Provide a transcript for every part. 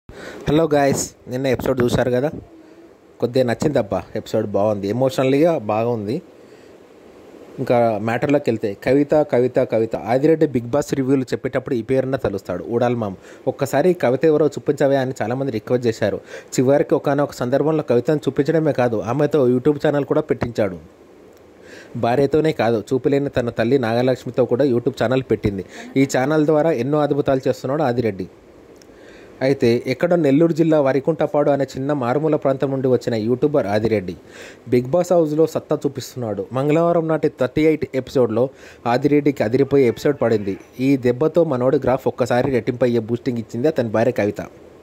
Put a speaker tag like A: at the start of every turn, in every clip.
A: hello guys నిన్న episode చూశారు కదా కొద్దిగా నచ్చింది అబ్బా ఎపిసోడ్ బాగుంది ఎమోషనల్గా బాగుంది ఇంకా మ్యాటర్లోకి వెళ్తే కవిత కవిత కవిత ఆదిరెడ్డి బిగ్ బాస్ రివ్యూలు చెప్పేటప్పుడు ఈ పేరున తలుస్తాడు ఊడాల్ మామ్ ఒక్కసారి ఈ కవిత ఎవరో చూపించవే అని చాలామంది రిక్వెస్ట్ చేశారు చివరికి ఒకనొక సందర్భంలో కవితను చూపించడమే కాదు ఆమెతో యూట్యూబ్ ఛానల్ కూడా పెట్టించాడు భార్యతోనే కాదు చూపులేని తన తల్లి నాగలక్ష్మితో కూడా యూట్యూబ్ ఛానల్ పెట్టింది ఈ ఛానల్ ద్వారా ఎన్నో అద్భుతాలు చేస్తున్నాడు ఆదిరెడ్డి అయితే ఎక్కడో నెల్లూరు జిల్లా వరికుంటపాడు అనే చిన్న మారుమూల ప్రాంతం నుండి వచ్చిన యూట్యూబర్ ఆదిరెడ్డి బిగ్ బాస్ హౌస్లో సత్తా చూపిస్తున్నాడు మంగళవారం నాటి థర్టీ ఎయిట్ ఎపిసోడ్లో ఆదిరెడ్డికి అదిరిపోయే ఎపిసోడ్ పడింది ఈ దెబ్బతో మనోడి గ్రాఫ్ ఒక్కసారి రెట్టింపయ్యే బూస్టింగ్ ఇచ్చింది అతని భార్య కవిత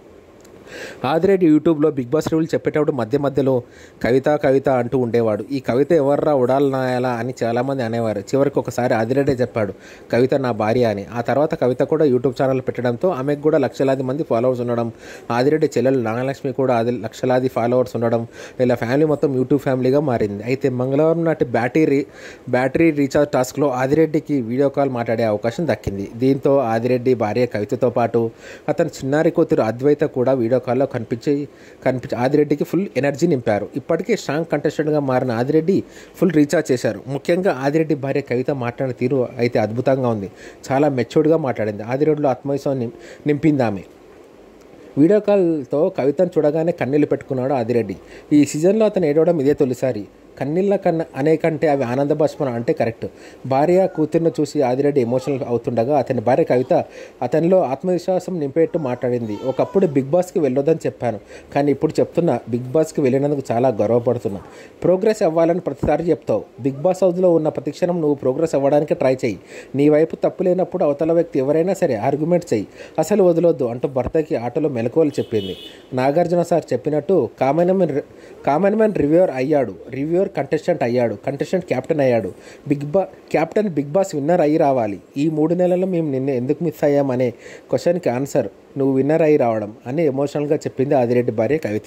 A: ఆదిరెడ్డి యూట్యూబ్లో బిగ్ బాస్ రివ్యూలు చెప్పేటప్పుడు మధ్య మధ్యలో కవిత కవిత అంటూ ఉండేవాడు ఈ కవిత ఎవర్రా ఉడాలి నాయాలా అని చాలామంది అనేవారు చివరికి ఒకసారి ఆదిరెడ్డి చెప్పాడు కవిత నా భార్య అని ఆ తర్వాత కవిత కూడా యూట్యూబ్ ఛానల్ పెట్టడంతో ఆమెకు కూడా లక్షలాది మంది ఫాలోవర్స్ ఉండడం ఆదిరెడ్డి చెల్లెలు నాగలక్ష్మి కూడా ఆది లక్షలాది ఫాలోవర్స్ ఉండడం ఇలా ఫ్యామిలీ మొత్తం యూట్యూబ్ ఫ్యామిలీగా మారింది అయితే మంగళవారం నాటి బ్యాటరీ బ్యాటరీ రీఛార్జ్ టాస్క్లో ఆదిరెడ్డికి వీడియో కాల్ మాట్లాడే అవకాశం దక్కింది దీంతో ఆదిరెడ్డి భార్య కవితతో పాటు అతని చిన్నారి కూతురు అద్వైత కూడా వీడియో కాల్లో కనిపించి కనిపించి ఆదిరెడ్డికి ఫుల్ ఎనర్జీ నింపారు ఇప్పటికే స్ట్రాంగ్ కంటెస్టెంట్గా మారిన ఆదిరెడ్డి ఫుల్ రీఛార్జ్ చేశారు ముఖ్యంగా ఆదిరెడ్డి భార్య కవిత మాట్లాడిన తీరు అయితే అద్భుతంగా ఉంది చాలా మెచ్యూర్డ్గా మాట్లాడింది ఆదిరెడ్డిలో ఆత్మవిశ్వాసం నిం- నింపింది ఆమె వీడియో కాల్తో కవితను చూడగానే కన్నీళ్లు పెట్టుకున్నాడు ఆదిరెడ్డి ఈ సీజన్లో అతను ఏడవడం ఇదే తొలిసారి కన్నీళ్ళ కన్న అనే కంటే అవి ఆనంద బాష్పన అంటే కరెక్ట్ భార్య కూతుర్ని చూసి ఆదిరెడ్డి ఎమోషనల్ అవుతుండగా అతని భార్య కవిత అతనిలో ఆత్మవిశ్వాసం నింపేట్టు మాట్లాడింది ఒకప్పుడు బిగ్ బాస్కి వెళ్ళొద్దని చెప్పాను కానీ ఇప్పుడు చెప్తున్నా బిగ్ బాస్కి వెళ్ళినందుకు చాలా గర్వపడుతున్నా ప్రోగ్రెస్ అవ్వాలని ప్రతిసారి చెప్తావు బిగ్ బాస్ హౌస్లో ఉన్న ప్రతి క్షణం నువ్వు ప్రోగ్రెస్ అవ్వడానికి ట్రై చేయి నీ వైపు తప్పు లేనప్పుడు అవతల వ్యక్తి ఎవరైనా సరే ఆర్గ్యుమెంట్ చేయి అసలు వదలొద్దు అంటూ భర్తకి ఆటలో మెలకువలు చెప్పింది నాగార్జున సార్ చెప్పినట్టు common man common man reviewer అయ్యాడు రివ్యూర్ కంటెస్టెంట్ అయ్యాడు కంటెస్టెంట్ క్యాప్టెన్ అయ్యాడు బిగ్ బా క్యాప్టెన్ బిగ్ బాస్ విన్నర్ అయ్యి రావాలి ఈ మూడు నెలల్లో మేము నిన్న ఎందుకు మిస్ అయ్యామనే క్వశ్చన్కి ఆన్సర్ నువ్వు విన్నర్ అయ్యి రావడం అని ఎమోషనల్గా చెప్పింది ఆదిరెడ్డి భార్య కవిత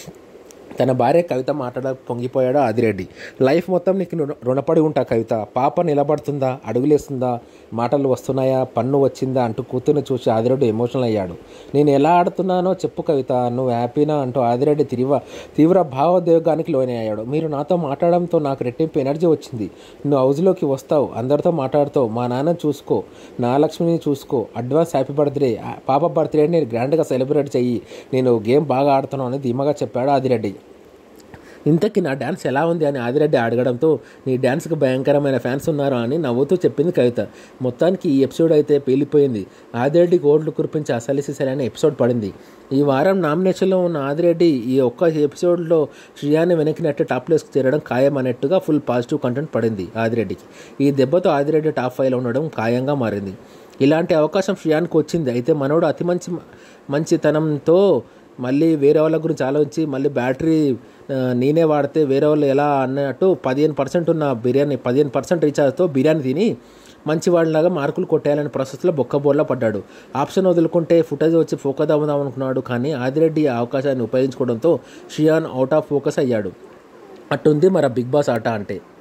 A: తన భార్య కవిత మాట్లాడ పొంగిపోయాడు ఆదిరెడ్డి లైఫ్ మొత్తం నీకు రుణ- రుణపడి ఉంటా కవిత పాప నిలబడుతుందా అడుగులేస్తుందా మాటలు వస్తున్నాయా పన్ను వచ్చిందా అంటూ కూతుర్ని చూసి ఆదిరెడ్డి ఎమోషనల్ అయ్యాడు నేను ఎలా ఆడుతున్నానో చెప్పు కవిత నువ్వు హ్యాపీనా అంటూ ఆదిరెడ్డి తీవ్ర తీవ్ర భావోద్వేగానికి లోనయ్యాడు మీరు నాతో మాట్లాడడంతో నాకు రెట్టింపు ఎనర్జీ వచ్చింది నువ్వు హౌస్లోకి వస్తావు అందరితో మాట్లాడుతావు మా నాన్న చూసుకో నా లక్ష్మిని చూసుకో అడ్వాన్స్ హ్యాపీ బర్త్డే పాప బర్త్డే నేను గ్రాండ్గా సెలబ్రేట్ చెయ్యి నేను గేమ్ బాగా ఆడుతున్నాను అని ధీమాగా చెప్పాడు ఆదిరెడ్డి ఇంతకీ నా డ్యాన్స్ ఎలా ఉంది అని ఆదిరెడ్డి అడగడంతో నీ డ్యాన్స్కి భయంకరమైన ఫ్యాన్స్ ఉన్నారు అని నవ్వుతూ చెప్పింది కవిత మొత్తానికి ఈ ఎపిసోడ్ అయితే పేలిపోయింది ఆదిరెడ్డి గోల్డ్లు కురిపించి అసలిసి సరైన ఎపిసోడ్ పడింది ఈ వారం నామినేషన్లో ఉన్న ఆదిరెడ్డి ఈ ఒక్క ఎపిసోడ్లో శ్రియాని వెనక్కి నెట్టి టాప్ ప్లేస్కి చేరడం ఖాయం అన్నట్టుగా ఫుల్ పాజిటివ్ కంటెంట్ పడింది ఆదిరెడ్డికి ఈ దెబ్బతో ఆదిరెడ్డి టాప్ ఫైవ్లో ఉండడం ఖాయంగా మారింది ఇలాంటి అవకాశం శ్రియానికి వచ్చింది అయితే మనోడు అతి మంచి మంచితనంతో మళ్ళీ వేరే వాళ్ళ గురించి ఆలోచించి మళ్ళీ బ్యాటరీ ఆ, నేనే వాడితే వేరే వాళ్ళు ఎలా అన్నట్టు పదిహేను పర్సెంట్ ఉన్న బిర్యానీ పదిహేను పర్సెంట్ రీఛార్జ్తో బిర్యానీ తిని మంచి వాళ్ళలాగా మార్కులు కొట్టేయాలనే ప్రాసెస్లో బొక్కబోర్లా పడ్డాడు ఆప్షన్ వదులుకుంటే ఫుటేజ్ వచ్చి ఫోకస్ అవుదాం అనుకున్నాడు కానీ ఆదిరెడ్డి ఆ అవకాశాన్ని ఉపయోగించుకోవడంతో షియాన్ అవుట్ ఆఫ్ ఫోకస్ అయ్యాడు అట్టుంది మరి ఆ బిగ్ బాస్ ఆట అంటే